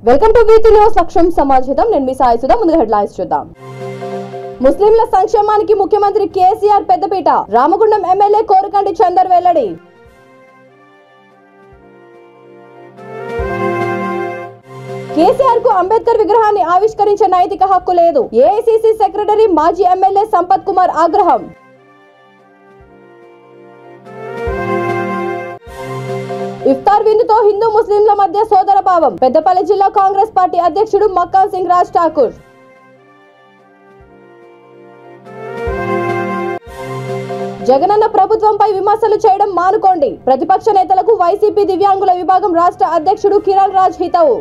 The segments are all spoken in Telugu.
వెల్కమ్ టు వీతి న్యూస్ లక్ష్యం సమాజం నేను మీ సాయి సుధా ముందుగా హెడ్లైన్స్ చూద్దాం ముస్లింల సంక్షేమానికి ముఖ్యమంత్రి కేసీఆర్ పెద్దపీట రామగుండం ఎమ్మెల్యే కోరకంటి చందర్ వెల్లడి కేసీఆర్ కు అంబేద్కర్ విగ్రహాన్ని ఆవిష్కరించే నైతిక హక్కు లేదు ఏఐసిసి సెక్రటరీ మాజీ ఎమ్మెల్యే సంపత్ కుమార్ ఆగ్రహం ఇఫ్తార్ విందుతో హిందూ ముస్లింల మధ్య సోదర భావం పెద్దపల్లి జిల్లా కాంగ్రెస్ పార్టీ అధ్యక్షుడు మక్కాన్ సింగ్ రాజ్ ఠాకూర్ జగనన్న ప్రభుత్వంపై విమర్శలు చేయడం మానుకోండి ప్రతిపక్ష నేతలకు వైసీపీ దివ్యాంగుల విభాగం రాష్ట్ర అధ్యక్షుడు కిరణ్ రాజ్ హితవు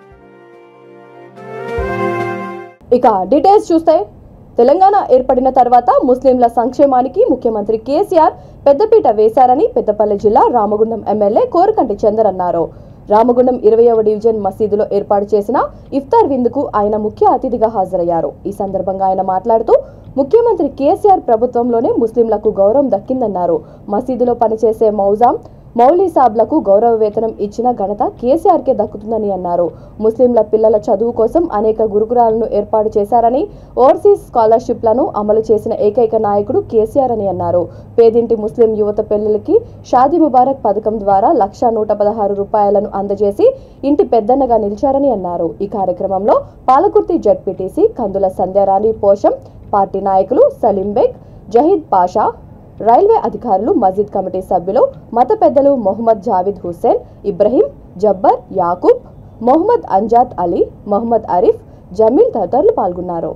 ఇక డీటెయిల్స్ చూస్తే తెలంగాణ ఏర్పడిన తర్వాత ముస్లింల సంక్షేమానికి ముఖ్యమంత్రి కేసీఆర్ పెద్దపీట వేశారని పెద్దపల్లి జిల్లా రామగుండం ఎమ్మెల్యే కోరకంటి చందర్ అన్నారు రామగుండం ఇరవయవ డివిజన్ మసీదులో ఏర్పాటు చేసిన ఇఫ్తార్ విందుకు ఆయన ముఖ్య అతిథిగా హాజరయ్యారు ఈ సందర్భంగా ఆయన మాట్లాడుతూ ముఖ్యమంత్రి కేసీఆర్ ప్రభుత్వంలోనే ముస్లింలకు గౌరవం దక్కిందన్నారు మసీదులో పనిచేసే మౌజాం మౌలీ సాబ్లకు గౌరవ వేతనం ఇచ్చిన ఘనత కేసీఆర్కే దక్కుతుందని అన్నారు ముస్లింల పిల్లల చదువు కోసం అనేక గురుకులాలను ఏర్పాటు చేశారని ఓవర్సీస్ స్కాలర్షిప్లను అమలు చేసిన ఏకైక నాయకుడు కేసీఆర్ అని అన్నారు పేదింటి ముస్లిం యువత పిల్లలకి షాదీ ముబారక్ పథకం ద్వారా లక్ష నూట పదహారు రూపాయలను అందజేసి ఇంటి పెద్దన్నగా నిలిచారని అన్నారు ఈ కార్యక్రమంలో పాలకుర్తి జడ్పీటీసీ కందుల సంధ్యారాణి పోషం పార్టీ నాయకులు సలీం బేగ్ జహీద్ పాషా రైల్వే అధికారులు మస్జిద్ కమిటీ సభ్యులు మత పెద్దలు మొహమ్మద్ జావిద్ హుస్సేన్ ఇబ్రహీం జబ్బర్ యాకూబ్ మొహమ్మద్ అంజాద్ అలీ మొహమ్మద్ అరీఫ్ జమీల్ తదితరులు పాల్గొన్నారు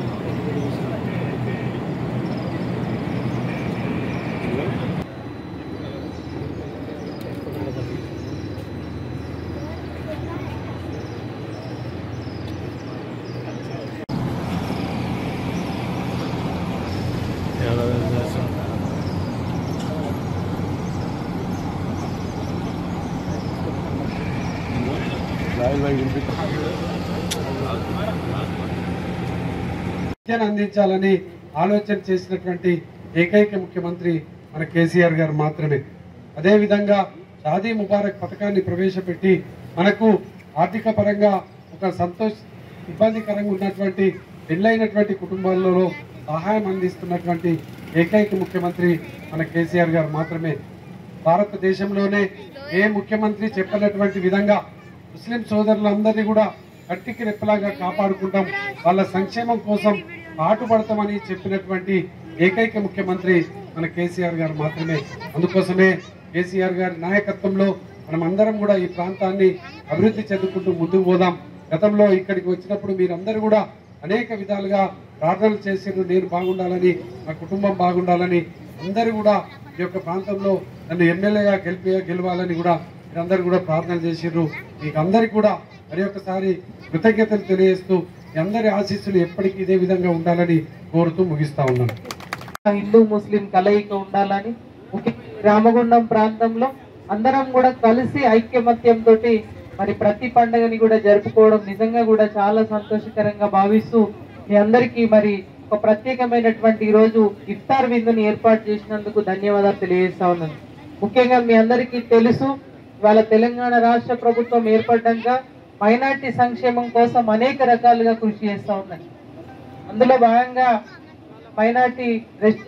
విద్యను అందించాలని ఆలోచన చేసినటువంటి ఏకైక ముఖ్యమంత్రి మన కేసీఆర్ గారు మాత్రమే అదేవిధంగా షాదీ ముబారక్ పథకాన్ని ప్రవేశపెట్టి మనకు ఆర్థిక పరంగా ఒక సంతోష్ ఇబ్బందికరంగా ఉన్నటువంటి పెళ్ళైనటువంటి కుటుంబాలలో సహాయం అందిస్తున్నటువంటి ఏకైక ముఖ్యమంత్రి మన కేసీఆర్ గారు మాత్రమే భారతదేశంలోనే ఏ ముఖ్యమంత్రి చెప్పనటువంటి విధంగా ముస్లిం సోదరులందరినీ కూడా కట్టికి రెప్పలాగా కాపాడుకుంటాం వాళ్ళ సంక్షేమం కోసం పాటుపడతామని చెప్పినటువంటి ఏకైక ముఖ్యమంత్రి మన కేసీఆర్ గారు మాత్రమే అందుకోసమే కేసీఆర్ గారి నాయకత్వంలో మనం అందరం కూడా ఈ ప్రాంతాన్ని అభివృద్ధి చెందుకుంటూ ముందుకు పోదాం గతంలో ఇక్కడికి వచ్చినప్పుడు మీరందరూ కూడా అనేక విధాలుగా ప్రార్థనలు చేసిండ్రు నేను బాగుండాలని నా కుటుంబం బాగుండాలని అందరూ కూడా ఈ యొక్క ప్రాంతంలో నన్ను ఎమ్మెల్యేగా గెలిపి గెలవాలని కూడా మీరందరూ కూడా ప్రార్థన చేసిర్రు మీకు అందరికి కూడా మరి ఒకసారి కృతజ్ఞతలు తెలియజేస్తూ మీ అందరి ఆశీస్సులు ఎప్పటికీ ఇదే విధంగా ఉండాలని కోరుతూ ముగిస్తా ఉన్నాను హిందూ ముస్లిం కలయిక ఉండాలని ముఖ్యంగా రామగుండం ప్రాంతంలో అందరం కూడా కలిసి ఐక్యమత్యంతో మరి ప్రతి పండుగని కూడా జరుపుకోవడం నిజంగా కూడా చాలా సంతోషకరంగా భావిస్తూ మీ అందరికీ మరి ఒక ప్రత్యేకమైనటువంటి ఈ రోజు ఇఫ్తార్ విందుని ఏర్పాటు చేసినందుకు ధన్యవాదాలు తెలియజేస్తా ఉన్నాను ముఖ్యంగా మీ అందరికీ తెలుసు ఇవాళ తెలంగాణ రాష్ట్ర ప్రభుత్వం ఏర్పడ్డాక మైనార్టీ సంక్షేమం కోసం అనేక రకాలుగా కృషి చేస్తా ఉన్నది అందులో భాగంగా మైనార్టీ రెస్ట్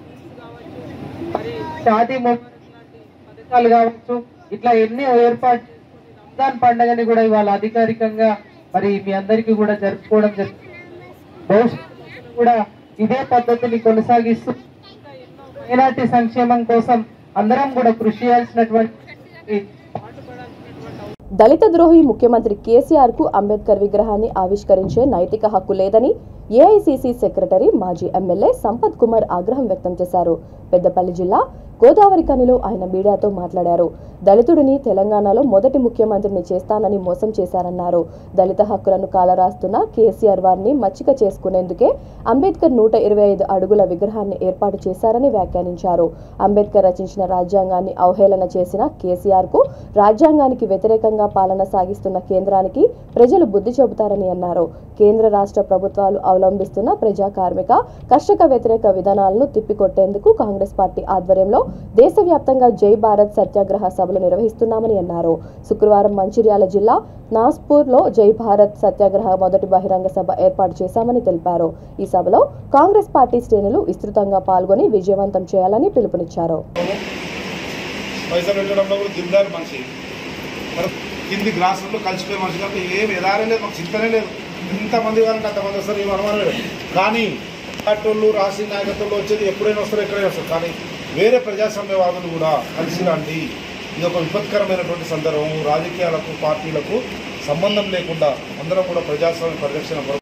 షాదీ ముబారక్ లాంటి పథకాలు కావచ్చు ఇట్లా ఎన్నో ఏర్పాటు చేసి రంజాన్ పండుగని కూడా ఇవాళ అధికారికంగా మరి మీ అందరికీ కూడా జరుపుకోవడం జరుగుతుంది భవిష్యత్తులో కూడా ఇదే పద్ధతిని కొనసాగిస్తూ ఇంకా ఎన్నో మైనార్టీ సంక్షేమం కోసం అందరం కూడా కృషి చేయాల్సినటువంటి పాటుపడాల్సినటువంటి దళిత ద్రోహి ముఖ్యమంత్రి కేసీఆర్ కు అంబేద్కర్ విగ్రహాన్ని ఆవిష్కరించే నైతిక హక్కు లేదని ఏఐసిసి సెక్రటరీ మాజీ ఎమ్మెల్యే సంపత్ కుమార్ ఆగ్రహం వ్యక్తం చేశారు పెద్దపల్లి జిల్లా గోదావరి కనిలో ఆయన మీడియాతో మాట్లాడారు దళితుడిని తెలంగాణలో మొదటి ముఖ్యమంత్రిని చేస్తానని మోసం చేశారన్నారు దళిత హక్కులను కాలరాస్తున్న కేసీఆర్ వారిని మచ్చిక చేసుకునేందుకే అంబేద్కర్ నూట ఇరవై ఐదు అడుగుల విగ్రహాన్ని ఏర్పాటు చేశారని వ్యాఖ్యానించారు అంబేద్కర్ రచించిన రాజ్యాంగాన్ని అవహేళన చేసిన కేసీఆర్ కు రాజ్యాంగానికి వ్యతిరేకంగా పాలన సాగిస్తున్న కేంద్రానికి ప్రజలు బుద్ధి చెబుతారని అన్నారు కేంద్ర రాష్ట్ర ప్రభుత్వాలు అవలంబిస్తున్న ప్రజా కార్మిక కర్షక వ్యతిరేక విధానాలను తిప్పికొట్టేందుకు కాంగ్రెస్ పార్టీ ఆధ్వర్యంలో దేశవ్యాప్తంగా జై భారత్ సత్యాగ్రహ సభలు నిర్వహిస్తున్నామని అన్నారు శుక్రవారం మంచిర్యాల జిల్లా నాస్పూర్లో జై భారత్ సత్యాగ్రహ మొదటి బహిరంగ సభ ఏర్పాటు చేశామని తెలిపారు ఈ సభలో కాంగ్రెస్ పార్టీ శ్రేణులు విస్తృతంగా పాల్గొని విజయవంతం చేయాలని పిలుపునిచ్చారు పైసలు పెట్టడంలో కూడా దిద్దారు మనిషి మరి కింది గ్రాసుల్లో కలిసిపోయే మనిషి కాబట్టి ఏం ఎదారే లేదు మాకు చింతనే లేదు ఇంతమంది వాళ్ళంటే అంతమంది వస్తారు ఏం అనుమానం లేదు కానీ పార్టీలు రాసి నాయకత్వంలో వచ్చేది ఎప్పుడైనా వస్తారు ఎక్కడైనా వస్తారు కానీ వేరే ప్రజాస్వామ్యవాదులు కూడా కలిసి రండి ఇది ఒక విపత్కరమైనటువంటి సందర్భం రాజకీయాలకు పార్టీలకు సంబంధం లేకుండా అందరం కూడా ప్రజాస్వామ్య పరిరక్షణ కొరకు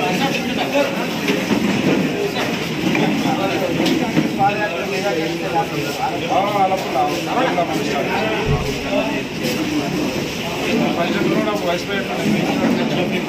ఆ, అలా అలా మంచిగా. పంచాయతీలో కూడా వైస్ ప్రెసిడెంట్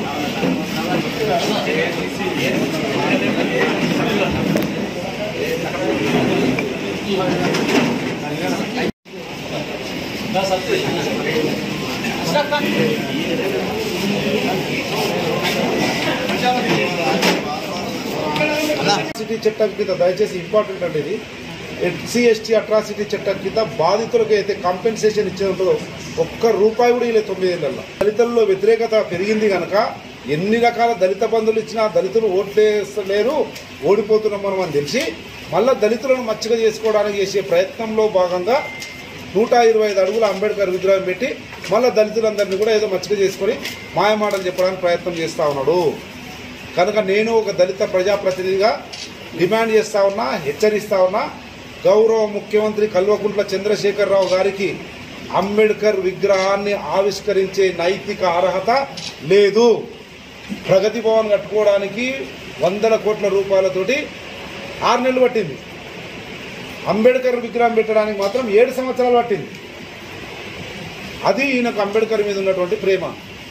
అట్రాసిటీ చట్టం కింద దయచేసి ఇంపార్టెంట్ అండి ఇది ఎస్సీ ఎస్టీ అట్రాసిటీ చట్టం కింద బాధితులకు అయితే కాంపెన్సేషన్ ఇచ్చే ఉంటుందో ఒక్క రూపాయి కూడా ఇలా తొమ్మిది ఏళ్ళల్లో దళితుల్లో వ్యతిరేకత పెరిగింది కనుక ఎన్ని రకాల దళిత బంధువులు ఇచ్చినా దళితులు ఓట్లేస్తలేరు ఓడిపోతున్నాం మనం అని తెలిసి మళ్ళా దళితులను మచ్చిక చేసుకోవడానికి చేసే ప్రయత్నంలో భాగంగా నూట ఇరవై ఐదు అడుగుల అంబేద్కర్ విగ్రహం పెట్టి మళ్ళీ దళితులందరినీ కూడా ఏదో మచ్చిక చేసుకొని మాయమాటలు చెప్పడానికి ప్రయత్నం చేస్తూ ఉన్నాడు కనుక నేను ఒక దళిత ప్రజాప్రతినిధిగా డిమాండ్ చేస్తా ఉన్నా హెచ్చరిస్తా ఉన్నా గౌరవ ముఖ్యమంత్రి కల్వకుంట్ల చంద్రశేఖరరావు గారికి అంబేద్కర్ విగ్రహాన్ని ఆవిష్కరించే నైతిక అర్హత లేదు ప్రగతి భవన్ కట్టుకోవడానికి వందల కోట్ల రూపాయలతోటి ఆరు నెలలు పట్టింది అంబేద్కర్ విగ్రహం పెట్టడానికి మాత్రం ఏడు సంవత్సరాలు పట్టింది అది ఈయనకు అంబేద్కర్ మీద ఉన్నటువంటి ప్రేమ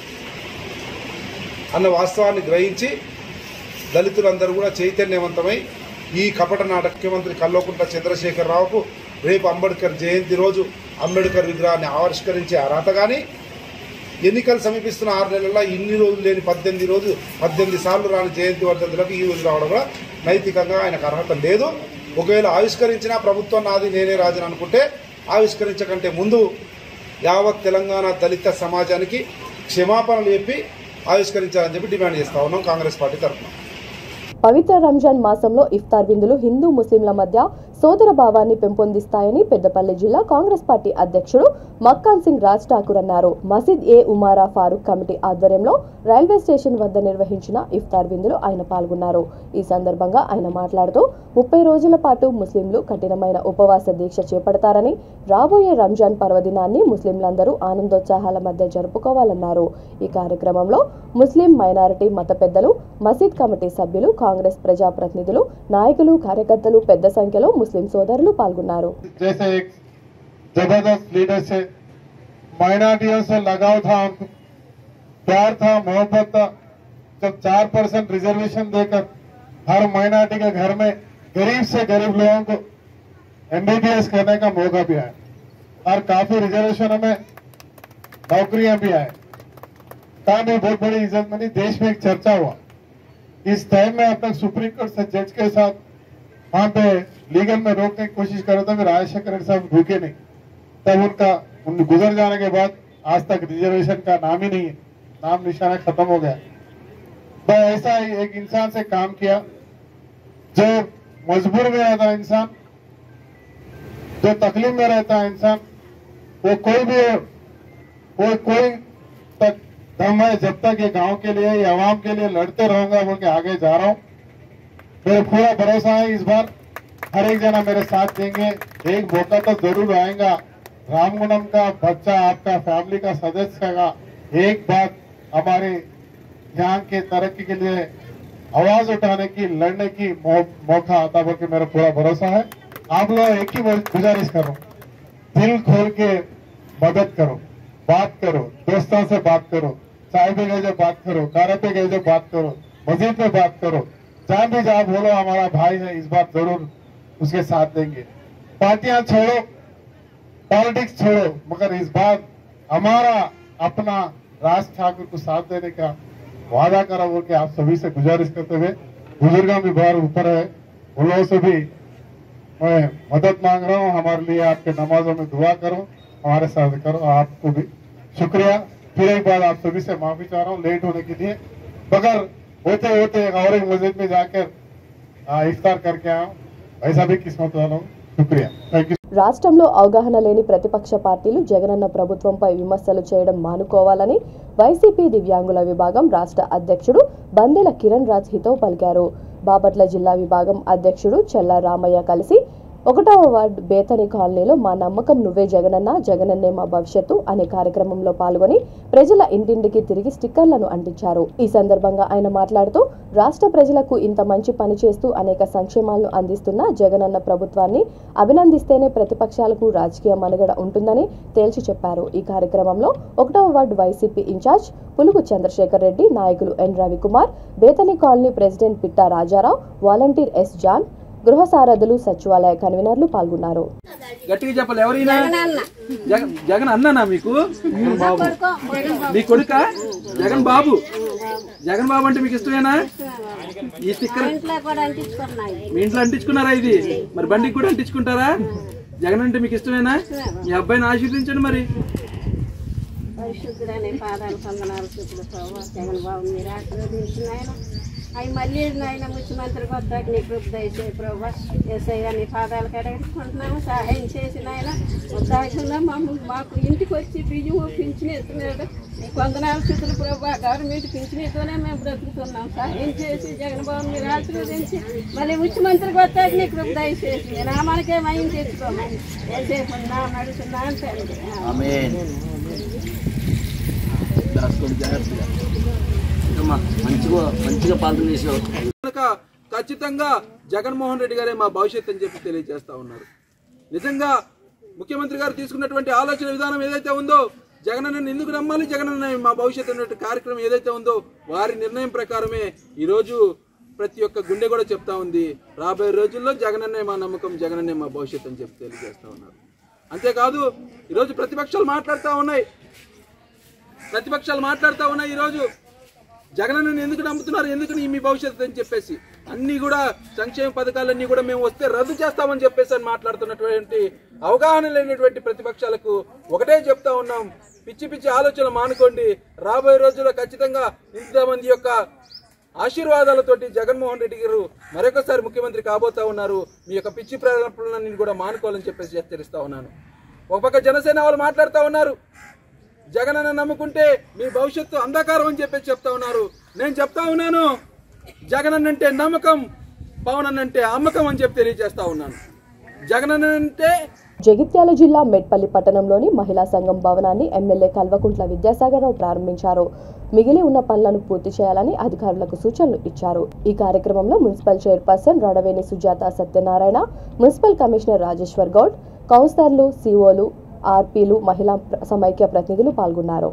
అన్న వాస్తవాన్ని గ్రహించి దళితులందరూ కూడా చైతన్యవంతమై ఈ కపట నాటక ముఖ్యమంత్రి కల్వకుంట్ల చంద్రశేఖరరావుకు రేపు అంబేద్కర్ జయంతి రోజు అంబేద్కర్ విగ్రహాన్ని ఆవిష్కరించే అర్హత కానీ ఎన్నికలు సమీపిస్తున్న ఆరు నెలల్లో ఇన్ని రోజులు లేని పద్దెనిమిది రోజు పద్దెనిమిది సార్లు రాని జయంతి వర్ధంతులకు ఈ రోజు రావడం కూడా నైతికంగా ఆయనకు అర్హత లేదు ఒకవేళ ఆవిష్కరించినా ప్రభుత్వం నాది నేనే రాజని అనుకుంటే ఆవిష్కరించకంటే ముందు యావత్ తెలంగాణ దళిత సమాజానికి క్షమాపణలు చెప్పి ఆవిష్కరించాలని చెప్పి డిమాండ్ చేస్తా ఉన్నాం కాంగ్రెస్ పార్టీ తరఫున పవిత్ర రంజాన్ మాసంలో ఇఫ్తార్ విందులు హిందూ ముస్లింల మధ్య సోదర భావాన్ని పెంపొందిస్తాయని పెద్దపల్లి జిల్లా కాంగ్రెస్ పార్టీ అధ్యక్షుడు మక్కాన్ సింగ్ రాజ్ ఠాకూర్ అన్నారు మసీద్ ఏ ఉమారా ఫారూక్ కమిటీ ఆధ్వర్యంలో రైల్వే స్టేషన్ వద్ద నిర్వహించిన ఇఫ్తార్ విందులో ఆయన పాల్గొన్నారు ఈ సందర్భంగా ఆయన మాట్లాడుతూ ముప్పై రోజుల పాటు ముస్లింలు కఠినమైన ఉపవాస దీక్ష చేపడతారని రాబోయే రంజాన్ పర్వదినాన్ని ముస్లింలందరూ ఆనందోత్సాహాల మధ్య జరుపుకోవాలన్నారు ఈ కార్యక్రమంలో ముస్లిం మైనారిటీ మత పెద్దలు మసీద్ కమిటీ సభ్యులు కాంగ్రెస్ ప్రజాప్రతినిధులు నాయకులు కార్యకర్తలు పెద్ద సంఖ్యలో ముస్లిం సోదరులు పాల్గొన్నారు जैसे एक जबरदस्त लीडर से माइनॉरिटियों से लगाव था हमको प्यार था मोहब्बत था जब चार परसेंट रिजर्वेशन देकर हर माइनॉरिटी के घर में गरीब से गरीब लोगों को एमबीबीएस करने का मौका भी आया और काफी रिजर्वेशनों में नौकरियां भी आए का भी बहुत बड़ी इज्जत मिली देश में एक चर्चा हुआ इस टाइम में अब तक सुप्रीम कोर्ट से जज के साथ वहां पे लीगल में रोकने की कोशिश कर रहा था फिर राजशेखर रेड्डी साहब रुके नहीं तब उनका उन गुजर जाने के बाद आज तक रिजर्वेशन का नाम ही नहीं है नाम निशाना खत्म हो गया मैं ऐसा ही एक इंसान से काम किया जो मजबूर में रहता है इंसान जो तकलीफ में रहता है इंसान वो कोई भी हो वो कोई तक दम है जब तक ये गांव के लिए ये आवाम के लिए लड़ते रहूंगा बोल के आगे जा रहा हूँ मेरा पूरा भरोसा है इस बार हर एक जना मेरे साथ देंगे एक मौका तो जरूर आएगा रामगुणम का बच्चा आपका फैमिली का सदस्य का एक बात हमारे यहाँ के तरक्की के लिए आवाज उठाने की लड़ने की मौ, मौका आता बोल के मेरा पूरा भरोसा है आप लोग एक ही गुजारिश करो दिल खोल के मदद करो बात करो दोस्तों से बात करो चाय पे गए जो बात करो कारे पे गए जो बात करो मस्जिद पे बात करो जहाँ भी जहाँ बोलो हमारा भाई है इस बार जरूर उसके साथ देंगे पार्टियां छोड़ो पॉलिटिक्स छोड़ो मगर इस बार हमारा अपना राज ठाकुर को साथ देने का वादा करा बोल के आप सभी से गुजारिश करते हुए बुजुर्गों भी बाहर ऊपर है उन लोगों से भी मैं मदद मांग रहा हूँ हमारे लिए आपके नमाजों में दुआ करो हमारे साथ करो आपको भी शुक्रिया फिर एक बार आप सभी से माफी चाह रहा हूँ लेट होने के लिए मगर होते होते एक और एक मस्जिद में जाकर आ, इफ्तार करके आया हूँ ऐसा भी किस्मत वाला हूँ शुक्रिया थैंक यू రాష్ట్రంలో అవగాహన లేని ప్రతిపక్ష పార్టీలు జగనన్న ప్రభుత్వంపై విమర్శలు చేయడం మానుకోవాలని వైసీపీ దివ్యాంగుల విభాగం రాష్ట్ర అధ్యక్షుడు బందెల కిరణ్ రాజ్ హితవు పలికారు బాపట్ల జిల్లా విభాగం అధ్యక్షుడు చెల్లా రామయ్య కలిసి ఒకటవ వార్డు బేతని కాలనీలో మా నమ్మకం నువ్వే జగనన్న జగనన్నే మా భవిష్యత్తు అనే కార్యక్రమంలో పాల్గొని ప్రజల ఇంటింటికి తిరిగి స్టిక్కర్లను అంటించారు ఈ సందర్భంగా ఆయన మాట్లాడుతూ రాష్ట్ర ప్రజలకు ఇంత మంచి పని చేస్తూ అనేక సంక్షేమాలను అందిస్తున్న జగనన్న ప్రభుత్వాన్ని అభినందిస్తేనే ప్రతిపక్షాలకు రాజకీయ మనుగడ ఉంటుందని తేల్చి చెప్పారు ఈ కార్యక్రమంలో ఒకటవ వార్డు వైసీపీ ఇన్ఛార్జ్ పులుగు చంద్రశేఖర్ రెడ్డి నాయకులు N Ravikumar Bethany colony president Pitta Rajarao volunteer S John గృహ సారథులు సచివాలయ కన్వీనర్లు పాల్గొన్నారు గట్టిగా చెప్పాలి ఎవరైనా జగన్ జగన్ అన్నానా మీకు బాబు మీ కొడుక జగన్ బాబు జగన్ బాబు అంటే మీకు ఇష్టమేనా ఈ స్టిక్కర్ ఇంట్లో కూడా అంటించుకున్నాయి మీ ఇంట్లో అంటించుకున్నారా ఇది మరి బండికి కూడా అంటించుకుంటారా జగన్ అంటే మీకు ఇష్టమేనా మీ అబ్బాయిని ఆశీర్వదించండి మరి పరిశుద్ధుడనే పాదాలు పొందనాలు శుద్ధులు ప్రభావ జగన్ బాబు మీరు ఆశీర్వదించిన ఆయన అవి మళ్ళీ నాయన ముఖ్యమంత్రి కొత్త నీ కృప దయచే ప్రభావ ఎస్ఐ నీ పాదాలు కడగట్టుకుంటున్నాము సహాయం చేసిన ఆయన ఉత్సాహంగా మమ్మల్ని మాకు ఇంటికి వచ్చి బియ్యం పింఛన్ ఇస్తున్నాడు నీ కొందనాలు శుద్ధులు ప్రభావ గవర్నమెంట్ పింఛనీతోనే మేము బ్రతుకుతున్నాం సహాయం చేసి జగన్ బాబు మీరు ఆశీర్వదించి మళ్ళీ ముఖ్యమంత్రి కొత్త నీ కృప దయచేసి నామానికే మయం తెచ్చుకోమని ఎంతసేపు ఉన్నా నడుస్తున్నా అంటే దాచుకొని జాగ్రత్తగా అమ్మా, మంచిగా మంచిగా పాలన చేసావు కనుక ఖచ్చితంగా జగన్మోహన్ రెడ్డి గారే మా భవిష్యత్ అని చెప్పి తెలియజేస్తా ఉన్నారు నిజంగా ముఖ్యమంత్రి గారు తీసుకున్నటువంటి ఆలోచన విధానం ఏదైతే ఉందో జగనన్న ఎందుకు నమ్మాలి జగనన్న మా భవిష్యత్ అనేటువంటి కార్యక్రమం ఏదైతే ఉందో వారి నిర్ణయం ప్రకారమే ఈరోజు ప్రతి ఒక్క గుండె కూడా చెప్తా ఉంది రాబోయే రోజుల్లో జగనన్నే మా నమ్మకం జగనన్నే మా భవిష్యత్ అని చెప్పి తెలియజేస్తా ఉన్నారు అంతేకాదు ఈరోజు ప్రతిపక్షాలు మాట్లాడుతూ ఉన్నాయి ప్రతిపక్షాలు మాట్లాడుతూ ఉన్నాయి ఈరోజు జగనన్నని ఎందుకు నమ్ముతున్నారు ఎందుకు నీ మీ భవిష్యత్తు అని చెప్పేసి అన్ని కూడా సంక్షేమ పథకాలన్నీ కూడా మేము వస్తే రద్దు చేస్తామని చెప్పేసి అని మాట్లాడుతున్నటువంటి అవగాహన లేనటువంటి ప్రతిపక్షాలకు ఒకటే చెప్తా ఉన్నాం పిచ్చి పిచ్చి ఆలోచనలు మానుకోండి రాబోయే రోజుల్లో ఖచ్చితంగా ఇంతమంది యొక్క ఆశీర్వాదాలతోటి జగన్మోహన్ రెడ్డి గారు మరొకసారి ముఖ్యమంత్రి కాబోతా ఉన్నారు మీ యొక్క పిచ్చి ప్రేరణలన్నీ కూడా మానుకోవాలని చెప్పేసి హెచ్చరిస్తా ఉన్నాను ఒక పక్క జనసేన వాళ్ళు మాట్లాడుతూ ఉన్నారు జగనన్న నమ్ముకుంటే మీ భవిష్యత్తు అంధకారం అని చెప్పేసి చెప్తా ఉన్నారు నేను చెప్తా ఉన్నాను జగనన్న అంటే నమ్మకం పవన్ అన్న అంటే అమ్మకం అని చెప్పి తెలియజేస్తా ఉన్నాను జగనన్న అంటే జగిత్యాల జిల్లా మెట్పల్లి పట్టణంలోని మహిళా సంఘం భవనాన్ని ఎమ్మెల్యే కల్వకుంట్ల విద్యాసాగరరావు ప్రారంభించారు మిగిలి ఉన్న పనులను పూర్తి చేయాలని అధికారులకు సూచనలు ఇచ్చారు ఈ కార్యక్రమంలో municipal chairperson Radaveni Sujatha Satyanarayana municipal commissioner Rajeshwar Goud కౌన్సిలర్లు సిఓలు ఆర్పీలు మహిళా ప్ర- సమైక్య ప్రతినిధులు పాల్గొన్నారు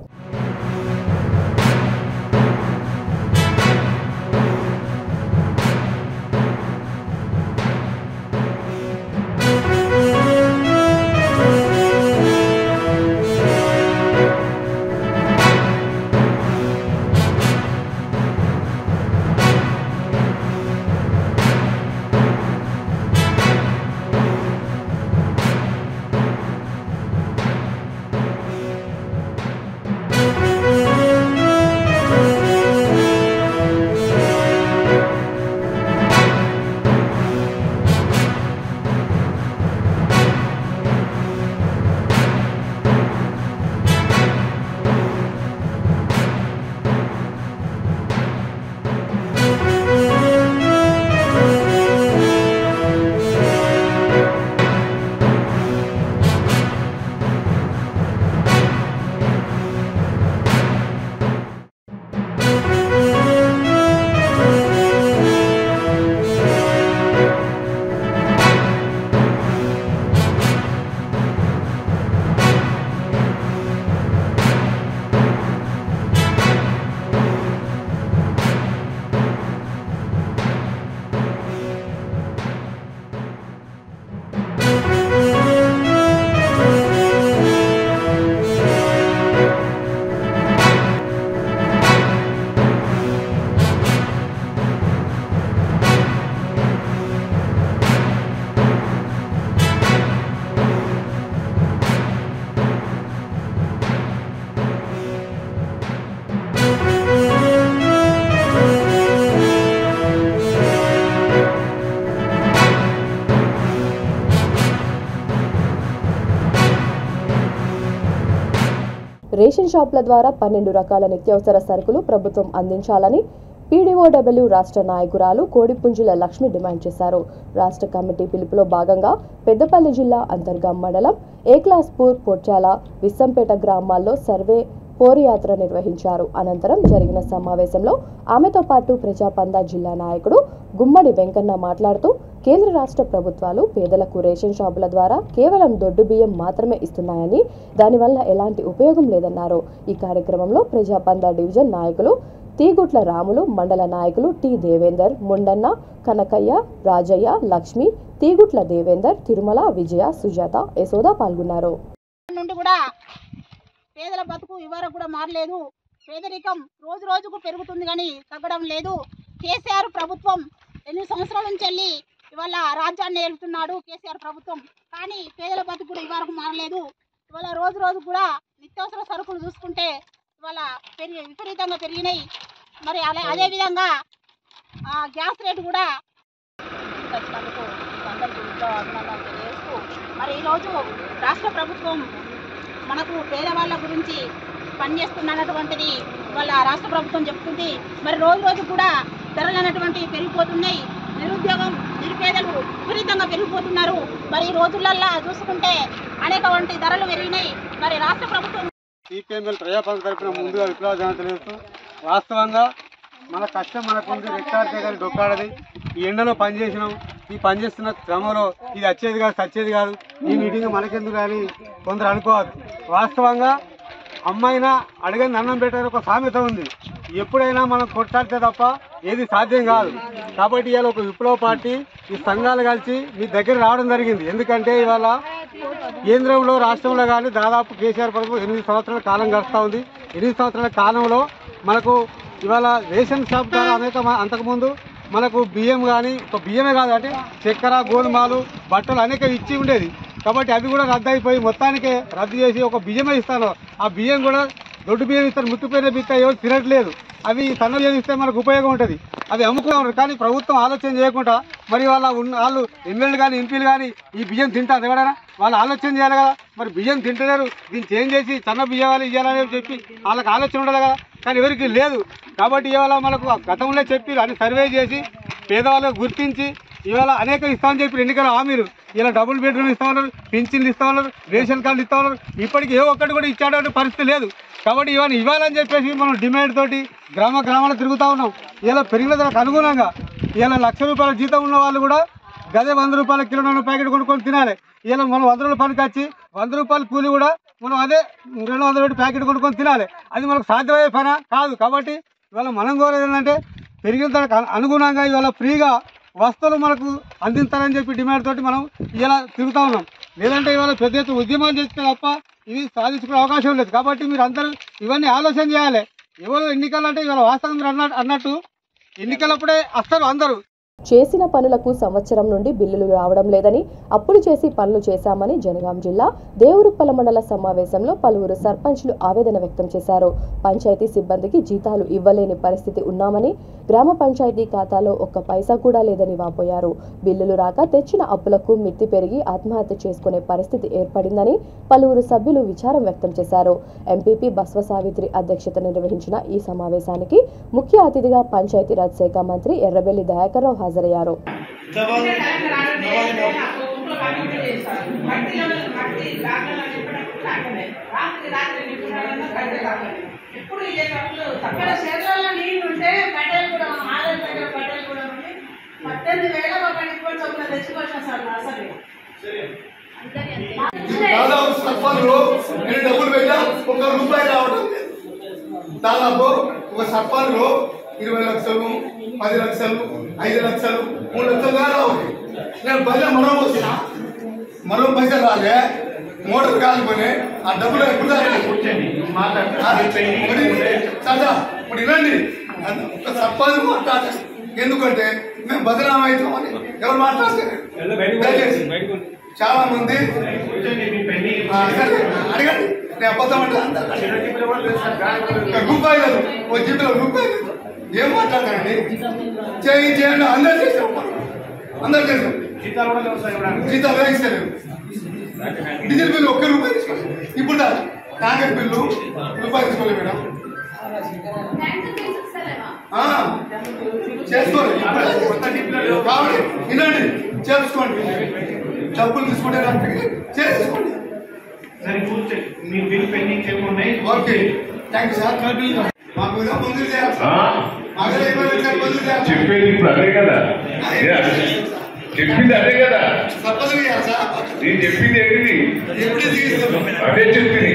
రేషన్ షాపుల ద్వారా పన్నెండు రకాల నిత్యావసర సరుకులు ప్రభుత్వం అందించాలని పీడీఓడబ్ల్యూ రాష్ట్ర నాయకురాలు కోడిపుంజుల లక్ష్మి డిమాండ్ చేశారు రాష్ట్ర కమిటీ పిలుపులో భాగంగా పెద్దపల్లి జిల్లా అంతర్గాం మండలం ఏక్లాస్పూర్ పొట్యాల విస్సంపేట గ్రామాల్లో సర్వే పోరుయాత్ర నిర్వహించారు అనంతరం జరిగిన సమావేశంలో ఆమెతో పాటు ప్రజాపంద జిల్లా నాయకుడు గుమ్మడి వెంకన్న మాట్లాడుతూ కేంద్ర రాష్ట్ర ప్రభుత్వాలు పేదలకు రేషన్ షాపుల ద్వారా కేవలం దొడ్డు బియ్యం మాత్రమే ఇస్తున్నాయని దానివల్ల ఎలాంటి ఉపయోగం లేదన్నారు ఈ కార్యక్రమంలో ప్రజాపంద డివిజన్ నాయకులు తీగుట్ల రాములు మండల నాయకులు టి దేవేందర్ ముండన్న కనకయ్య రాజయ్య లక్ష్మి తీగుట్ల దేవేందర్ తిరుమల విజయ సుజాత యశోద పాల్గొన్నారు నుండి కూడా పేదల బతుకు ఇవరకు కూడా మారలేదు పేదరికం రోజు రోజుకు పెరుగుతుంది కానీ తగ్గడం లేదు కేసీఆర్ ప్రభుత్వం ఎనిమిది సంవత్సరాల నుంచి వెళ్ళి ఇవాళ రాజ్యాన్ని ఏలుతున్నాడు కేసీఆర్ ప్రభుత్వం కానీ పేదల బతుకు కూడా ఇవరకు మారలేదు ఇవాళ రోజు రోజు కూడా నిత్యావసర సరుకులు చూసుకుంటే ఇవాళ పెరిగి విపరీతంగా పెరిగినాయి మరి అలా అదేవిధంగా ఆ, గ్యాస్ రేటు కూడా వచ్చినందుకు అందరికీ ఎంతో అభినందనలు తెలియజేస్తూ మరి ఈరోజు రాష్ట్ర ప్రభుత్వం మనకు పేదవాళ్ళ గురించి పనిచేస్తున్నటువంటిది వాళ్ళ రాష్ట్ర ప్రభుత్వం చెప్తుంది మరి రోజు రోజు కూడా ధరలు అనేటువంటివి పెరిగిపోతున్నాయి నిరుద్యోగం నిరుపేదలు విపరీతంగా పెరిగిపోతున్నారు మరి ఈ రోజులల్లో చూసుకుంటే అనేక వంటి ధరలు పెరిగినాయి మరి రాష్ట్ర ప్రభుత్వం సిపిఎంఎల్ ప్రజాపాలన తరపున ముందుగా విప్లవ జనం తెలియజేస్తూ వాస్తవంగా మన కష్టం మనకుంది రెక్టాడితే కానీ డొక్కాడది ఈ ఎండలో పనిచేసినాం ఈ పనిచేస్తున్న క్రమంలో ఇది వచ్చేది కాదు సచ్చేది కాదు ఈ మీటింగ్ మనకెందుకు కానీ కొందరు అనుకోవద్దు వాస్తవంగా అమ్మాయినా అడగని అన్నం పెట్టాలని ఒక సామెత ఉంది ఎప్పుడైనా మనం కొట్లాడితే తప్ప ఏది సాధ్యం కాదు కాబట్టి ఇవాళ ఒక విప్లవ పార్టీ ఈ సంఘాలు కలిసి మీ దగ్గర రావడం జరిగింది ఎందుకంటే ఇవాళ కేంద్రంలో రాష్ట్రంలో కానీ దాదాపు కేసీఆర్ ప్రభుత్వం ఎనిమిది సంవత్సరాల కాలం గడుస్తూ ఉంది ఎనిమిది సంవత్సరాల కాలంలో మనకు ఇవాళ రేషన్ షాప్ ద్వారా అనేక మ- అంతకుముందు మనకు బియ్యం కానీ ఒక బియ్యమే కాదు అంటే చక్కెర గోధుమలు బట్టలు అనేక ఇచ్చి ఉండేది కాబట్టి అవి కూడా రద్దు అయిపోయి మొత్తానికే రద్దు చేసి ఒక బియ్యమే ఇస్తాను ఆ బియ్యం కూడా దొడ్డు బియ్యం ఇస్తారు ముట్టుపోయిన బిత్త ఎవరు తినట్లేదు అవి సన్న బియ్యం ఇస్తే మనకు ఉపయోగం ఉంటుంది అవి అమ్ముకున్నారు కానీ ప్రభుత్వం ఆలోచన చేయకుండా మరి వాళ్ళ ఉన్న వాళ్ళు ఎమ్మెల్యేలు కానీ ఎంపీలు కానీ ఈ బియ్యం తింటారు ఎవరైనా వాళ్ళు ఆలోచన చేయాలి కదా మరి బియ్యం తింటలేరు దీన్ని చేంజ్ చేసి సన్న బియ్యాలు ఇవ్వాలని చెప్పి వాళ్ళకి ఆలోచన ఉండాలి కదా కానీ ఎవరికి లేదు కాబట్టి ఇవాళ మనకు గతంలో చెప్పి అని సర్వే చేసి పేదవాళ్ళకు గుర్తించి ఇవాళ అనేక ఇస్తామని చెప్పి ఎన్నికల హామీలు ఇలా డబుల్ బెడ్రూమ్ ఇస్తా ఉన్నారు పింఛన్లు ఇస్తా ఉన్నారు రేషన్ కార్డులు ఇస్తా ఉన్నారు ఇప్పటికి ఏ ఒక్కటి కూడా ఇచ్చేటువంటి పరిస్థితి లేదు కాబట్టి ఇవన్నీ ఇవ్వాలని చెప్పేసి మనం డిమాండ్ తోటి గ్రామ గ్రామాలు తిరుగుతూ ఉన్నాం ఇలా పెరిగిన దానికి అనుగుణంగా ఇలా లక్ష రూపాయల జీతం ఉన్న వాళ్ళు కూడా గదే వంద రూపాయల కిలో నూనె ప్యాకెట్ కొనుక్కొని తినాలి ఇలా మనం వంద రూపాయల పనికి వచ్చి వంద రూపాయల కూలి కూడా మనం అదే రెండు వందల పెట్టి ప్యాకెట్ కొనుక్కొని తినాలి అది మనకు సాధ్యమయ్యే పనా కాదు కాబట్టి ఇవాళ మనం కోరేది ఏంటంటే పెరిగిన దానికి అను- అనుగుణంగా ఇవాళ ఫ్రీగా వస్తువులు మనకు అందిస్తారని చెప్పి డిమాండ్ తోటి మనం ఇలా తిరుగుతా ఉన్నాం లేదంటే ఇవాళ పెద్ద ఎత్తున ఉద్యమాలు చేస్తే తప్ప ఇవి సాధించుకునే అవకాశం లేదు కాబట్టి మీరు అందరూ ఇవన్నీ ఆలోచన చేయాలి ఎవరు ఎన్నికలు అంటే ఇవాళ వాస్తవం మీరు అన్నట్టు అన్నట్టు ఎన్నికలప్పుడే వస్తారు అందరూ చేసిన పనులకు సంవత్సరం నుండి బిల్లులు రావడం లేదని అప్పులు చేసి పనులు చేశామని జనగాం జిల్లా దేవరుప్పల మండల సమావేశంలో పలువురు సర్పంచ్లు ఆవేదన వ్యక్తం చేశారు పంచాయతీ సిబ్బందికి జీతాలు ఇవ్వలేని పరిస్థితి ఉన్నామని గ్రామ పంచాయతీ ఖాతాలో ఒక్క పైసా కూడా లేదని వాపోయారు బిల్లులు రాక తెచ్చిన అప్పులకు మిత్తి పెరిగి ఆత్మహత్య చేసుకునే పరిస్థితి ఏర్పడిందని పలువురు సభ్యులు విచారం వ్యక్తం చేశారు ఎంపీపీ బస్వ సావిత్రి అధ్యక్షతన నిర్వహించిన ఈ సమావేశానికి ముఖ్య అతిథిగా పంచాయతీరాజ్ శాఖ మంత్రి ఎర్రబెల్లి దయాకర్రావు హాజరయ్యారు ఎప్పుడు ఇదే తప్పులు అక్కడ శరీరంలో నీళ్లు ఉంటే బట్టలు కూడా ఆదాయ దగ్గర బట్టలు కూడా ఉండి పద్దెనిమిది వేల రూపాయలు ఇప్పుడు చొప్పున తెచ్చుకొచ్చిన సార్ అసలు దాదాపు సర్పంచ్లు నేను డబ్బులు పెట్టా ఒక రూపాయి రావడం లేదు. దాదాపు ఒక సర్పంచ్లు ఇరవై లక్షలు పది లక్షలు ఐదు లక్షలు మూడు లక్షలు దాకా రావాలి నేను బయట మరో వచ్చిన మరో పైసలు రాలే మోటార్ కాలుకొని ఆ డబ్బులు ఎప్పుడు చదా ఇప్పుడు వినండి ఒక సర్పంచ్ మాట్లాడారు ఎందుకంటే మేము బదనామా అవుతామని ఎవరు మాట్లాడతారు దయచేసి చాలా మంది ఆ, సరే, అడగండి నేను అబద్ధం అంటే రూపాయలు ఓ జీవితంలో రూపాయలు ఏం మాట్లాడతారండి చేయి చేయండి అందరు చేసాం అందరు చేసాం జీతాలు వేస్తలేరు డీజిల్ బిల్లు ఒక్క రూపాయి తీసుకోండి ఇప్పుడు దాకా కాంగ్రెస్ బిల్లు రూపాయలు తీసుకోలేదు మేడం ఆ, చేసుకోండి కావాలి వినండి చేసుకోండి డబ్బులు తీసుకుంటే చేసుకోండి మీ బిల్ పెండింగ్ ఏమున్నాయి ఓకే థ్యాంక్ యూ సార్ మాకు ఏదో మంజూరు చేయాలి మాకు ఏదో ఇబ్బంది ఉంటే మంజూరు చేయాలి చెప్పేది ఇప్పుడు అదే కదా చెప్పింది అదే కదా తప్పదు చేయాలి సార్ నేను చెప్పింది ఏంటిది ఎప్పుడు తీస్తాం అదే చెప్పింది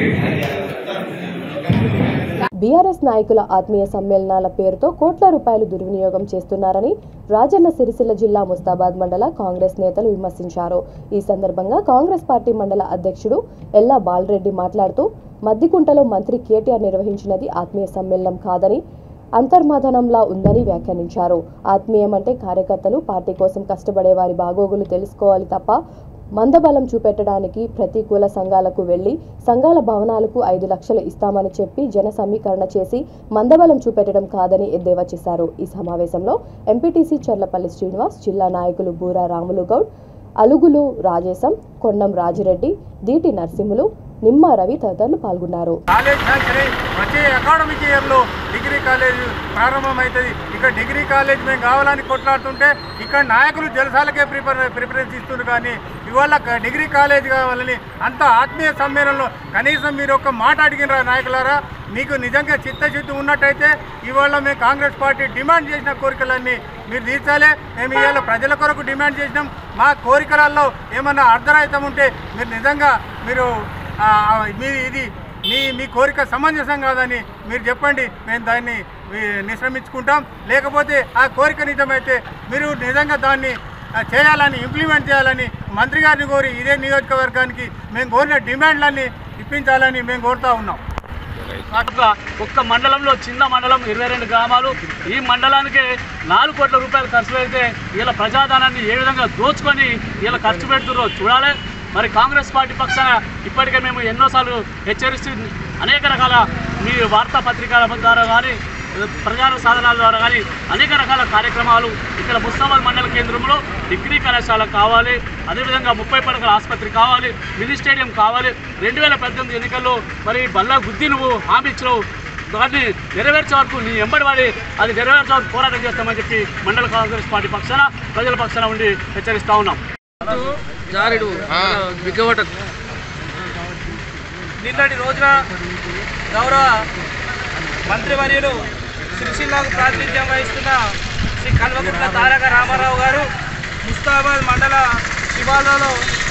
బీఆర్ఎస్ నాయకుల ఆత్మీయ సమ్మేళనాల పేరుతో కోట్ల రూపాయలు దుర్వినియోగం చేస్తున్నారని రాజన్న సిరిసిల్ల జిల్లా ముస్తాబాద్ మండల కాంగ్రెస్ నేతలు విమర్శించారు ఈ సందర్భంగా కాంగ్రెస్ పార్టీ మండల అధ్యక్షుడు ఎల్లా బాలరెడ్డి మాట్లాడుతూ మద్దికుంటలో మంత్రి కేటీఆర్ నిర్వహించినది ఆత్మీయ సమ్మేళనం కాదని అంతర్మాధనంలా ఉందని వ్యాఖ్యానించారు ఆత్మీయం అంటే కార్యకర్తలు పార్టీ కోసం కష్టపడే వారి బాగోగులు తెలుసుకోవాలి తప్ప మందబలం చూపెట్టడానికి ప్రతికూల సంఘాలకు వెళ్లి సంఘాల భవనాలకు ఐదు లక్షలు ఇస్తామని చెప్పి జన సమీకరణ చేసి మందబలం చూపెట్టడం కాదని ఎద్దేవా చేశారు ఈ సమావేశంలో ఎంపీటీసీ చర్లపల్లి శ్రీనివాస్ జిల్లా నాయకులు బూరా రాములు గౌడ్ అలుగులు రాజేశం కొండం రాజిరెడ్డి దీటి నరసింహులు నిమ్మ రవి తదితరులు పాల్గొన్నారు కాలేజ్ ఫ్యాక్టరీ వచ్చే అకాడమిక్ ఇయర్లో డిగ్రీ కాలేజ్ ప్రారంభమవుతుంది ఇక్కడ డిగ్రీ కాలేజ్ మేము కావాలని కొట్లాడుతుంటే ఇక్కడ నాయకులు జలసాలకే ప్రిఫర్ ప్రిఫరెన్స్ ఇస్తున్నారు కానీ ఇవాళ క- డిగ్రీ కాలేజ్ కావాలని అంత ఆత్మీయ సమ్మేళనంలో కనీసం మీరు ఒక మాట అడిగినరా నాయకులారా మీకు నిజంగా చిత్తశుద్ధి ఉన్నట్టయితే ఇవాళ మేము కాంగ్రెస్ పార్టీ డిమాండ్ చేసిన కోరికలన్నీ మీరు తీర్చాలి మేము ఇవాళ ప్రజల కొరకు డిమాండ్ చేసినాం మా కోరికలలో ఏమన్నా అర్ధరహితం ఉంటే మీరు నిజంగా మీరు ఆ, మీ ఇది మీ మీ కోరిక సమంజసం కాదని మీరు చెప్పండి మేము దాన్ని ఈ, నిశ్రమించుకుంటాం లేకపోతే ఆ కోరిక నిజమైతే మీరు నిజంగా దాన్ని ఆ, చేయాలని ఇంప్లిమెంట్ చేయాలని మంత్రి గారిని కోరి ఇదే నియోజకవర్గానికి మేము కోరిన డిమాండ్లన్నీ ఇప్పించాలని మేము కోరుతా ఉన్నాం ఒక్క ఒక్క మండలంలో చిన్న మండలం ఇరవై రెండు గ్రామాలు ఈ మండలానికి నాలుగు కోట్ల రూపాయలు ఖర్చు పెడితే వీళ్ళ ప్రజాధనాన్ని ఏ విధంగా దోచుకొని వీళ్ళ ఖర్చు పెడుతున్నారో చూడాలి మరి కాంగ్రెస్ పార్టీ పక్షాన ఇప్పటికే మేము ఎన్నోసార్లు హెచ్చరిస్తూ అనేక రకాల మీ వార్తాపత్రికల ద్వారా కానీ ప్రచార సాధనాల ద్వారా కానీ అనేక రకాల కార్యక్రమాలు ఇక్కడ ముస్తాబాద్ మండల కేంద్రంలో డిగ్రీ కళాశాల కావాలి అదేవిధంగా ముప్పై పడకల ఆసుపత్రి కావాలి మినీ స్టేడియం కావాలి రెండు వేల పద్దెనిమిది ఎన్నికల్లో మరి బల్లా గుద్ది నువ్వు హామీ ఇచ్చినావు దాన్ని నెరవేర్చే వరకు నీ ఎంబడి వాడి అది నెరవేర్చే వరకు పోరాటం చేస్తామని చెప్పి మండల కాంగ్రెస్ పార్టీ పక్షాన ప్రజల పక్షాన ఉండి హెచ్చరిస్తా ఉన్నాం జారుడు బిగ్గవట నిన్నటి రోజున గౌరవ మంత్రివర్యులు సిరిసిల్లాకు ప్రాతినిధ్యం వహిస్తున్న శ్రీ కల్వకుంట్ల తారక రామారావు గారు ముస్తాబాద్ మండల శివాలలో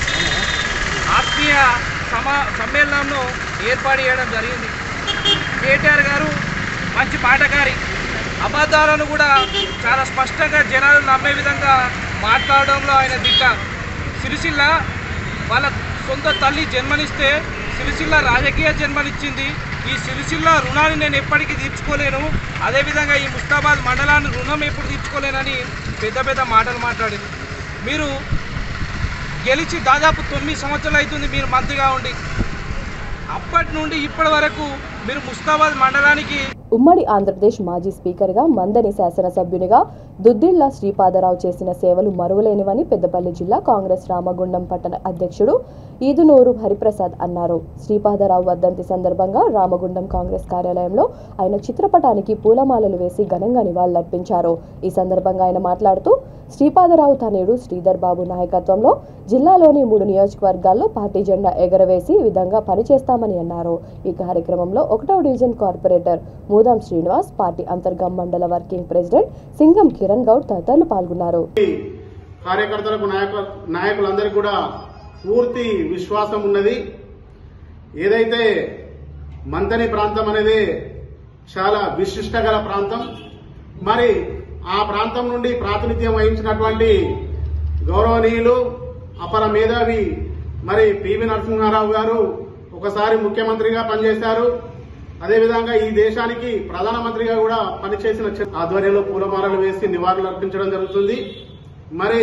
ఆత్మీయ సమా సమ్మేళనంను ఏర్పాటు చేయడం జరిగింది కేటీఆర్ గారు మంచి పాటకారి అబద్ధాలను కూడా చాలా స్పష్టంగా జనాలు నమ్మే విధంగా మాట్లాడడంలో ఆయన దిగ్గ సిరిసిల్ల వాళ్ళ సొంత తల్లి జన్మనిస్తే సిరిసిల్ల రాజకీయ జన్మనిచ్చింది ఈ సిరిసిల్ల రుణాన్ని నేను ఎప్పటికీ తీర్చుకోలేను అదేవిధంగా ఈ ముస్తాబాద్ మండలాన్ని రుణం ఎప్పుడు తీర్చుకోలేనని పెద్ద పెద్ద మాటలు మాట్లాడింది మీరు గెలిచి దాదాపు తొమ్మిది సంవత్సరాలు అవుతుంది మీరు మంత్రిగా ఉండి అప్పటి నుండి ఇప్పటి వరకు మీరు ముస్తాబాద్ మండలానికి ఉమ్మడి ఆంధ్రప్రదేశ్ మాజీ స్పీకర్గా మందని శాసనసభ్యునిగా దుద్దిళ్ల శ్రీపాదరావు చేసిన సేవలు మరువలేనివని పెద్దపల్లి జిల్లా కాంగ్రెస్ రామగుండం పట్టణ అధ్యక్షుడు ఈదునూరు హరిప్రసాద్ అన్నారు శ్రీపాదరావు వర్ధంతి సందర్భంగా రామగుండం కాంగ్రెస్ కార్యాలయంలో ఆయన చిత్రపటానికి పూలమాలలు వేసి ఘనంగా నివాళులర్పించారు ఈ సందర్భంగా ఆయన మాట్లాడుతూ శ్రీపాదరావు తనయుడు శ్రీధర్ బాబు నాయకత్వంలో జిల్లాలోని మూడు నియోజకవర్గాల్లో పార్టీ జెండా ఎగరవేసి ఈ విధంగా పనిచేస్తామని అన్నారు ఈ కార్యక్రమంలో ఒకటవ division corporator Mudam Srinivas party Antargam మండల వర్కింగ్ ప్రెసిడెంట్ సింగం కిరణ్ గౌడ్ తదితరులు పాల్గొన్నారు కార్యకర్తలకు నాయకు నాయకులందరికీ కూడా పూర్తి విశ్వాసం ఉన్నది ఏదైతే మంతని ప్రాంతం అనేది చాలా విశిష్ట గల ప్రాంతం మరి ఆ ప్రాంతం నుండి ప్రాతినిధ్యం వహించినటువంటి గౌరవనీయులు అపర మేధావి మరి పివి నరసింహారావు గారు ఒకసారి ముఖ్యమంత్రిగా పనిచేశారు అదేవిధంగా ఈ దేశానికి ప్రధానమంత్రిగా కూడా పనిచేసిన చ- ఆధ్వర్యంలో పూలమాలలు వేసి నివాళులు అర్పించడం జరుగుతుంది మరి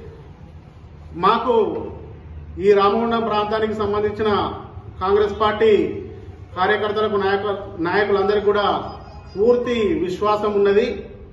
మాకు ఈ రామగుండం ప్రాంతానికి సంబంధించిన కాంగ్రెస్ పార్టీ కార్యకర్తలకు నాయక నాయకులందరికీ కూడా పూర్తి విశ్వాసం ఉన్నది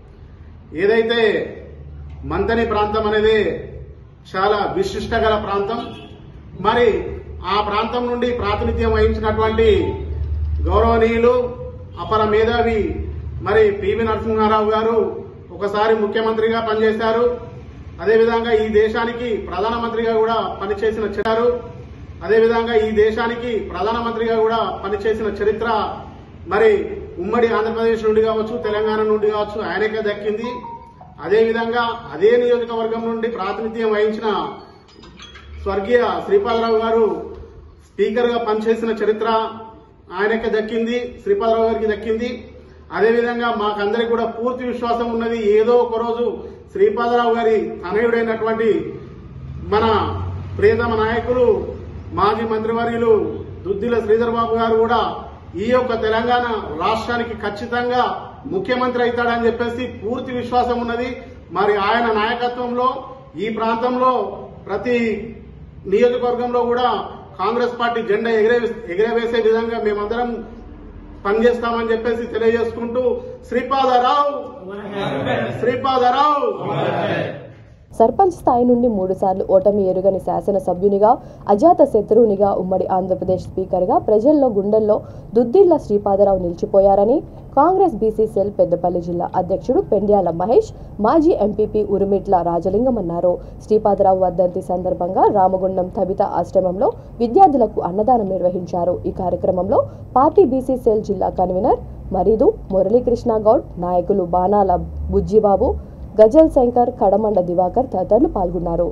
ఏదైతే మంతని ప్రాంతం అనేది చాలా విశిష్ట గల ప్రాంతం మరి ఆ ప్రాంతం నుండి ప్రాతినిధ్యం వహించినటువంటి గౌరవనీయులు అపర మేధావి మరి పివి నరసింహారావు గారు ఒకసారి ముఖ్యమంత్రిగా పనిచేశారు అదేవిధంగా ఈ దేశానికి ప్రధానమంత్రిగా కూడా పనిచేసిన చారు అదేవిధంగా ఈ దేశానికి ప్రధానమంత్రిగా కూడా పనిచేసిన చరిత్ర మరి ఉమ్మడి ఆంధ్రప్రదేశ్ నుండి కావచ్చు తెలంగాణ నుండి కావచ్చు ఆయనకే దక్కింది అదేవిధంగా అదే నియోజకవర్గం నుండి ప్రాతినిధ్యం వహించిన స్వర్గీయ శ్రీపాదరావు గారు స్పీకర్ గా పనిచేసిన చరిత్ర ఆయనకే దక్కింది శ్రీపాదరావు గారికి దక్కింది అదేవిధంగా మాకందరికి కూడా పూర్తి విశ్వాసం ఉన్నది ఏదో ఒక రోజు శ్రీపాదరావు గారి తనయుడైనటువంటి మన ప్రియతమ నాయకులు మాజీ మంత్రివర్యులు దుద్దిల శ్రీధర్ బాబు గారు కూడా ఈ యొక్క తెలంగాణ రాష్ట్రానికి ఖచ్చితంగా ముఖ్యమంత్రి అవుతాడని చెప్పేసి పూర్తి విశ్వాసం ఉన్నది మరి ఆయన నాయకత్వంలో ఈ ప్రాంతంలో ప్రతి నియోజకవర్గంలో కూడా కాంగ్రెస్ పార్టీ జెండా ఎగిరే ఎగిరవేసే విధంగా మేమందరం పనిచేస్తామని చెప్పేసి తెలియజేసుకుంటూ శ్రీపాదరావు శ్రీపాదరావు సర్పంచ్ స్థాయి నుండి మూడుసార్లు ఓటమి ఎరుగని శాసనసభ్యునిగా అజాత శత్రువునిగా ఉమ్మడి ఆంధ్రప్రదేశ్ స్పీకర్గా ప్రజల్లో గుండెల్లో దుద్దిళ్ల శ్రీపాదరావు నిలిచిపోయారని కాంగ్రెస్ బీసీసీఎల్ పెద్దపల్లి జిల్లా అధ్యక్షుడు పెండ్యాల మహేష్ మాజీ ఎంపీపీ ఉరుమిట్ల రాజలింగం అన్నారు శ్రీపాదరావు వర్ధంతి సందర్భంగా రామగుండం తబిత ఆశ్రమంలో విద్యార్థులకు అన్నదానం నిర్వహించారు ఈ కార్యక్రమంలో పార్టీ బీసీసీఎల్ జిల్లా కన్వీనర్ మరీదు మురళీకృష్ణ గౌడ్ నాయకులు బాణాల బుజ్జిబాబు గజల్ శంకర్ కడమండ దివాకర్ తదితరులు పాల్గొన్నారు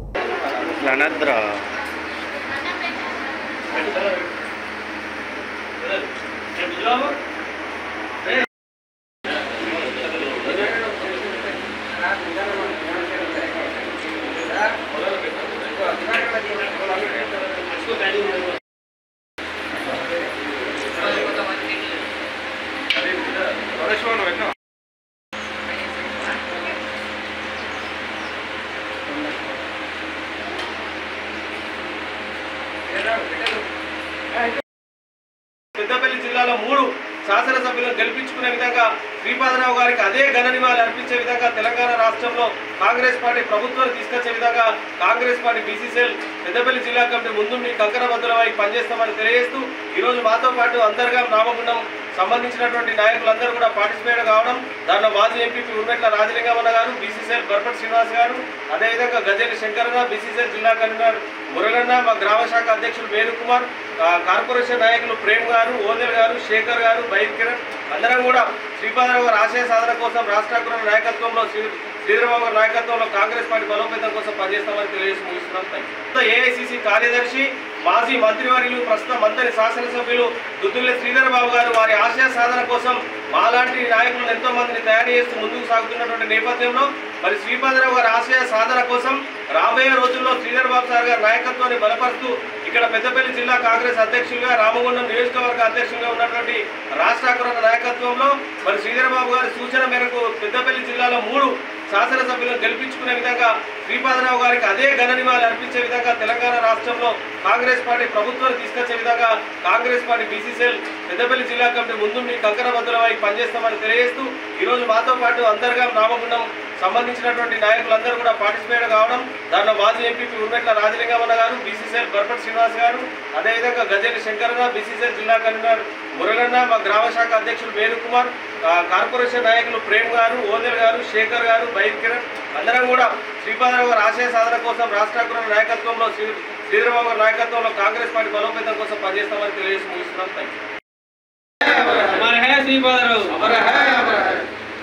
పెద్దపల్లి జిల్లాలో మూడు శాసనసభ్యులను గెలిపించుకునే విధంగా శ్రీపాదరావు గారికి అదే ఘన నివాళి అర్పించే విధంగా తెలంగాణ రాష్ట్రంలో కాంగ్రెస్ పార్టీ ప్రభుత్వాన్ని తీసుకొచ్చే విధంగా కాంగ్రెస్ పార్టీ బీసీసీఎల్ పెద్దపల్లి జిల్లా కమిటీ ముందుండి కంకణబద్దులమై పనిచేస్తామని తెలియజేస్తూ ఈరోజు మాతో పాటు అంతర్గా రామగుండం సంబంధించినటువంటి నాయకులందరూ కూడా పార్టిసిపేట్ కావడం దాంట్లో మాజీ ఎంపీపీ ఉర్మెట్ల రాజలింగమన్న గారు బీసీసీఎల్ బర్పట్ శ్రీనివాస్ గారు అదేవిధంగా గజేరి శంకరన్న బీసీసీఎల్ జిల్లా కన్వీనర్ మురళన్న మా గ్రామ శాఖ అధ్యక్షులు వేణుకుమార్ ఆ, కార్పొరేషన్ నాయకులు ప్రేమ్ గారు ఓదెల్ గారు శేఖర్ గారు బైక్ కిరణ్ అందరం కూడా శ్రీపాదరావు గారి ఆశయ సాధన కోసం రాష్ట్ర నాయకత్వంలో శ్రీ- శ్రీధరబాబు గారి నాయకత్వంలో కాంగ్రెస్ పార్టీ బలోపేతం కోసం పనిచేస్తామని తెలియజేసి ముగిస్తున్నాం ఏఐసిసి కార్యదర్శి మాజీ మంత్రివర్యులు ప్రస్తుతం మంత్రి శాసనసభ్యులు దుద్దుల శ్రీధర్ బాబు గారు వారి ఆశయ సాధన కోసం మాలాంటి నాయకులను ఎంతో మందిని తయారు చేస్తూ ముందుకు సాగుతున్నటువంటి నేపథ్యంలో మరి శ్రీపాదరావు గారి ఆశయ సాధన కోసం రాబోయే రోజుల్లో శ్రీధర్ బాబు సార్ గారి నాయకత్వాన్ని బలపరుస్తూ ఇక్కడ పెద్దపల్లి జిల్లా కాంగ్రెస్ అధ్యక్షులుగా రామగుండం నియోజకవర్గ అధ్యక్షులుగా ఉన్నటువంటి రాష్ట్ర నాయకత్వంలో మరి శ్రీధర్ బాబు గారి సూచన మేరకు పెద్దపల్లి జిల్లాలో మూడు శాసనసభ్యులను గెలిపించుకునే విధంగా శ్రీపాదరావు గారికి అదే ఘన నివాళి అర్పించే విధంగా తెలంగాణ రాష్ట్రంలో కాంగ్రెస్ పార్టీ ప్రభుత్వాన్ని తీసుకొచ్చే విధంగా కాంగ్రెస్ పార్టీ బీసీసీఎల్ పెద్దపల్లి జిల్లా కమిటీ ముందుండి కంకణబద్దులమై పనిచేస్తామని తెలియజేస్తూ ఈరోజు మాతో పాటు అంతర్గా రామగుండం సంబంధించినటువంటి నాయకులందరూ కూడా పార్టిసిపేట్ కావడం దాంట్లో మాజీ ఎంపీపీ ఉర్మెట్ల రాజలింగమన్న గారు బీసీసీఎల్ బర్పట్ శ్రీనివాస్ గారు అదేవిధంగా గజేరి శంకరన్న బీసీసీఎల్ జిల్లా కన్వీనర్ మురళన్న మా గ్రామ శాఖ అధ్యక్షులు వేణుకుమార్ ఆ, కార్పొరేషన్ నాయకులు ప్రేమ్ గారు ఓదెల్ గారు శేఖర్ గారు బైక్ కిరణ్ అందరం కూడా శ్రీపాదరావు గారి ఆశయ సాధన కోసం రాష్ట్ర నాయకత్వంలో శ్రీ శ్రీధరబాబు గారి నాయకత్వంలో కాంగ్రెస్ పార్టీ బలోపేతం కోసం పనిచేస్తామని తెలియజేసి ముగిస్తున్నాం థ్యాంక్ యూ हमारे है श्रीपादराव हमारा है हमारा है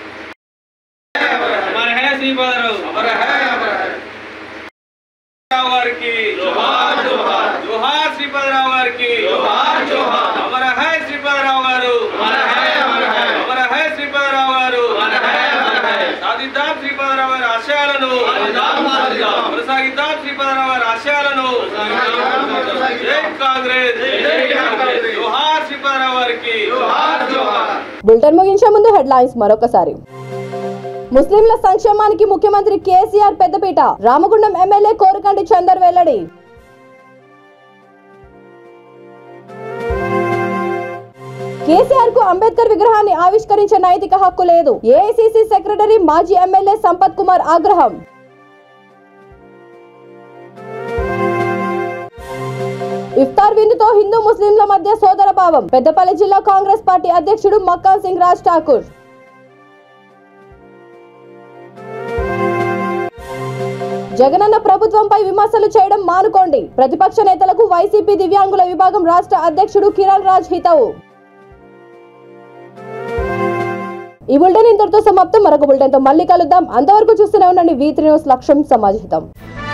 हमारे है श्रीपादराव हमारा है हमारा है రావు గారికి జోహార్ జోహార్ జోహార్ శ్రీపాదరావు గారికి జోహార్ జోహార్ అమర హై శ్రీపాదరావు గారు అమర హై అమర హై అమర హై శ్రీపాదరావు గారు అమర హై అమర హై సాధిద్దాం శ్రీపాదరావు గారి ఆశయాలను సాధిద్దాం సాధిద్దాం కొనసాగిద్దాం శ్రీపాదరావు గారి ఆశయాలను జై కాంగ్రెస్ జై కాంగ్రెస్ జోహార్ శ్రీపాదరావు గారికి జోహార్ జోహార్ బులెటిన్ ముగించే ముందు హెడ్లైన్స్ మరొకసారి ముస్లింల సంక్షేమానికి ముఖ్యమంత్రి కేసీఆర్ పెద్దపీట రామగుండం ఎమ్మెల్యే కోరకంటి చందర్ వెల్లడి కేసీఆర్ కు అంబేద్కర్ విగ్రహాన్ని ఆవిష్కరించే నైతిక హక్కు లేదు ఏఐసిసి సెక్రటరీ మాజీ ఎమ్మెల్యే సంపత్ కుమార్ ఆగ్రహం ఇఫ్తార్ విందుతో హిందూ ముస్లింల మధ్య సోదర భావం పెద్దపల్లి జిల్లా కాంగ్రెస్ పార్టీ అధ్యక్షుడు మక్కాన్ సింగ్ రాజ్ ఠాకూర్ జగనన్న ప్రభుత్వంపై విమర్శలు చేయడం మానుకోండి ప్రతిపక్ష నేతలకు వైసీపీ దివ్యాంగుల విభాగం రాష్ట్ర అధ్యక్షుడు కిరణ్ రాజ్ హితవు ఈ బులెటిన్ ఇంతటితో సమాప్తం మరొక బులెటిన్ తో మళ్ళీ కలుద్దాం అంతవరకు చూస్తూనే ఉండండి వీ త్రీ న్యూస్ లక్ష్యం సమాజహితం